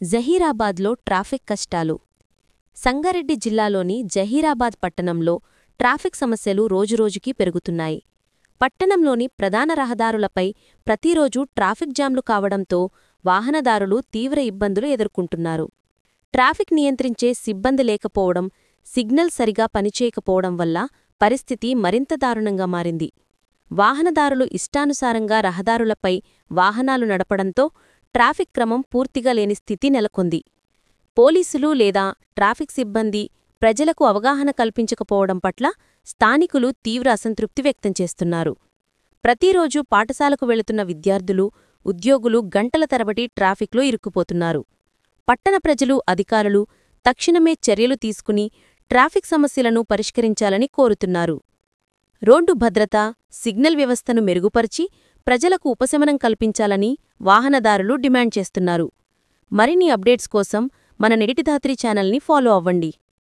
జహీరాబాద్లో traffic కష్టాలు సంగారెడ్డి జిల్లాలోని జహీరాబాద్ పట్టణంలో ట్రాఫిక్ సమస్యలు రోజురోజుకీ పెరుగుతున్నాయి పట్టణంలోని ప్రధాన రహదారులపై ప్రతిరోజూ ట్రాఫిక్ జామ్లు కావడంతో వాహనదారులు తీవ్ర ఇబ్బందులు ఎదుర్కొంటున్నారు ట్రాఫిక్ నియంత్రించే సిబ్బంది లేకపోవడం సిగ్నల్ సరిగా పనిచేయకపోవడం వల్ల పరిస్థితి మరింత దారుణంగా మారింది వాహనదారులు ఇష్టానుసారంగా రహదారులపై వాహనాలు నడపడంతో ట్రాఫిక్ క్రమం పూర్తిగా లేని స్థితి నెలకొంది పోలీసులు లేదా ట్రాఫిక్ సిబ్బంది ప్రజలకు అవగాహన కల్పించకపోవడం పట్ల స్థానికులు తీవ్ర అసంతృప్తి వ్యక్తం చేస్తున్నారు ప్రతిరోజూ పాఠశాలకు వెళుతున్న విద్యార్థులు ఉద్యోగులు గంటల తరబడి ట్రాఫిక్లో ఇరుక్కుపోతున్నారు పట్టణ ప్రజలు అధికారులు తక్షణమే చర్యలు తీసుకుని ట్రాఫిక్ సమస్యలను పరిష్కరించాలని కోరుతున్నారు రోడ్డు భద్రత సిగ్నల్ వ్యవస్థను మెరుగుపరిచి ప్రజలకు ఉపశమనం కల్పించాలని వాహనదారులు డిమాండ్ చేస్తున్నారు మరిన్ని అప్డేట్స్ కోసం మన నెడిటిధాత్రి ఛానల్ని ఫాలో అవ్వండి